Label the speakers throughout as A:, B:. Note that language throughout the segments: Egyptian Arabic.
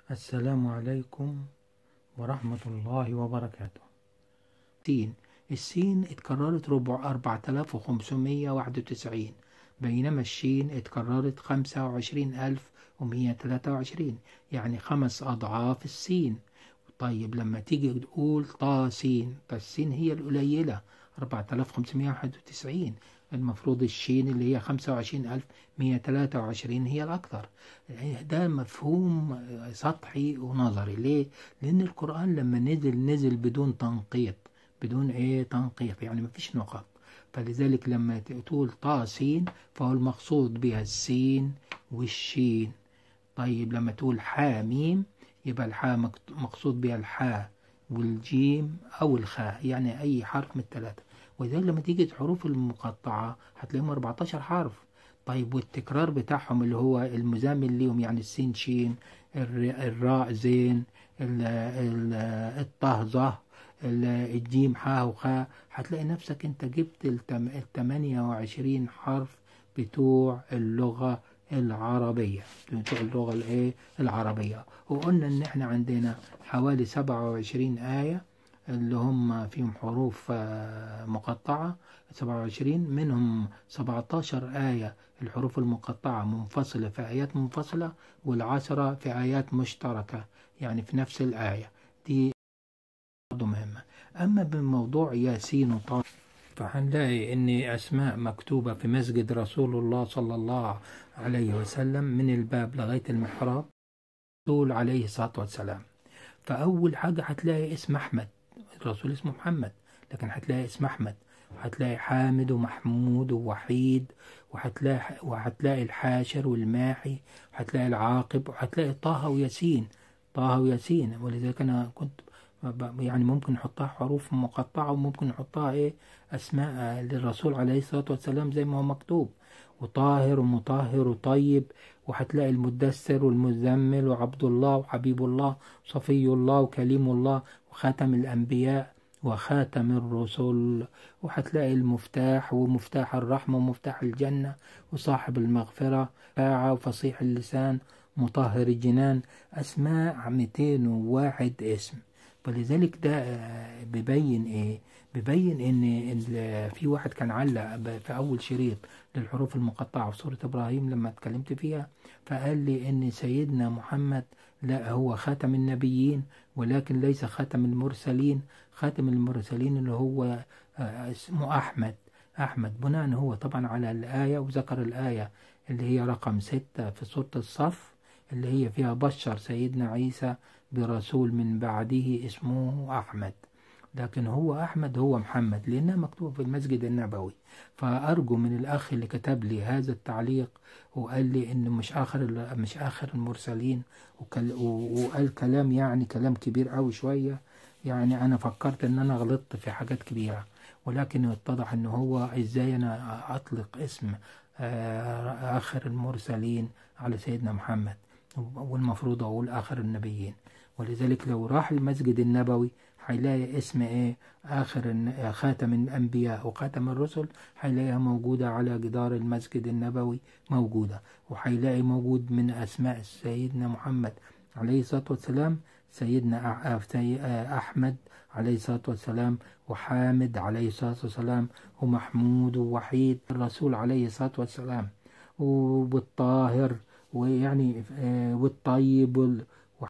A: السلام عليكم ورحمة الله وبركاته سين السين اتكررت ربع أربعة آلاف وخمسمية واحد وتسعين بينما الشين اتكررت خمسة وعشرين ألف ومية تلاتة وعشرين يعني خمس أضعاف السين طيب لما تيجي تقول طا سين فالسين هي القليلة أربعة آلاف خمسمية واحد وتسعين المفروض الشين اللي هي خمسة وعشرين ألف مية تلاتة وعشرين هي الأكثر ده مفهوم سطحي ونظري ليه؟ لأن القرآن لما نزل نزل بدون تنقيط بدون إيه تنقيط يعني مفيش نقط فلذلك لما تقول طا سين فهو المقصود بها السين والشين طيب لما تقول حا ميم يبقى الحاء مقصود بها الحاء والجيم أو الخاء يعني أي حرف من الثلاثة ولذلك لما تيجي الحروف المقطعة هتلاقيهم 14 حرف طيب والتكرار بتاعهم اللي هو المزامن ليهم يعني السين شين الراء زين الطه ظه الجيم حاء وخاء هتلاقي نفسك انت جبت ال 28 حرف بتوع اللغة العربية بتوع اللغة الايه العربية وقلنا ان احنا عندنا حوالي 27 آية اللي هم فيهم حروف مقطعة 27 منهم 17 آية الحروف المقطعة منفصلة في آيات منفصلة والعشرة في آيات مشتركة يعني في نفس الآية دي برضه مهمة أما بموضوع ياسين وطه فهنلاقي ان اسماء مكتوبه في مسجد رسول الله صلى الله عليه وسلم من الباب لغايه المحراب رسول عليه الصلاه والسلام فاول حاجه هتلاقي اسم احمد الرسول اسمه محمد لكن هتلاقي اسم احمد وهتلاقي حامد ومحمود ووحيد وهتلاقي وهتلاقي الحاشر والماحي وهتلاقي العاقب وهتلاقي طه وياسين طه وياسين ولذلك انا كنت يعني ممكن نحطها حروف مقطعة وممكن نحطها ايه اسماء للرسول عليه الصلاة والسلام زي ما هو مكتوب وطاهر ومطهر وطيب وهتلاقي المدثر والمزمل وعبد الله وحبيب الله صفي الله وكليم الله وخاتم الأنبياء وخاتم الرسل وهتلاقي المفتاح ومفتاح الرحمة ومفتاح الجنة وصاحب المغفرة فاعة وفصيح اللسان مطهر الجنان أسماء 201 اسم فلذلك ده بيبين ايه بيبين ان في واحد كان علق في اول شريط للحروف المقطعه في سوره ابراهيم لما اتكلمت فيها فقال لي ان سيدنا محمد لا هو خاتم النبيين ولكن ليس خاتم المرسلين خاتم المرسلين اللي هو اسمه احمد احمد بناء هو طبعا على الايه وذكر الايه اللي هي رقم ستة في سوره الصف اللي هي فيها بشر سيدنا عيسى برسول من بعده اسمه أحمد لكن هو أحمد هو محمد لأنها مكتوب في المسجد النبوي فأرجو من الأخ اللي كتب لي هذا التعليق وقال لي إنه مش آخر مش آخر المرسلين وقال كلام يعني كلام كبير أوي شوية يعني أنا فكرت إن أنا غلطت في حاجات كبيرة ولكن اتضح إن هو إزاي أنا أطلق اسم آخر المرسلين على سيدنا محمد والمفروض أقول آخر النبيين ولذلك لو راح المسجد النبوي هيلاقي اسم ايه اخر خاتم الانبياء وخاتم الرسل هيلاقيها موجودة على جدار المسجد النبوي موجودة وهيلاقي موجود من اسماء سيدنا محمد عليه الصلاة والسلام سيدنا احمد عليه الصلاة والسلام وحامد عليه الصلاة والسلام ومحمود ووحيد الرسول عليه الصلاة والسلام والطاهر ويعني والطيب وال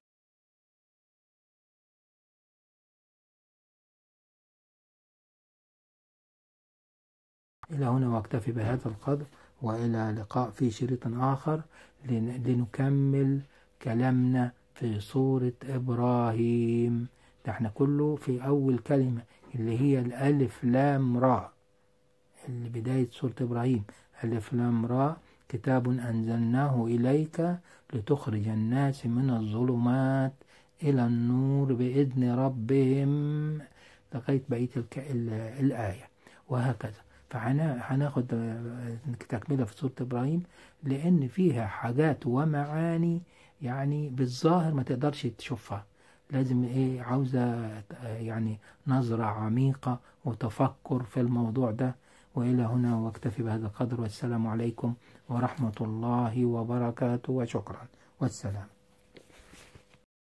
A: إلى هنا وأكتفي بهذا القدر وإلى لقاء في شريط آخر لنكمل كلامنا في سورة إبراهيم ده احنا كله في أول كلمة اللي هي الألف لام راء اللي بداية سورة إبراهيم ألف لام راء كتاب أنزلناه إليك لتخرج الناس من الظلمات إلى النور بإذن ربهم لغاية بقية الآية وهكذا فهناخد تكملة في سورة إبراهيم لأن فيها حاجات ومعاني يعني بالظاهر ما تقدرش تشوفها لازم ايه عاوزة يعني نظرة عميقة وتفكر في الموضوع ده وإلى هنا واكتفي بهذا القدر والسلام عليكم ورحمة الله وبركاته وشكرا والسلام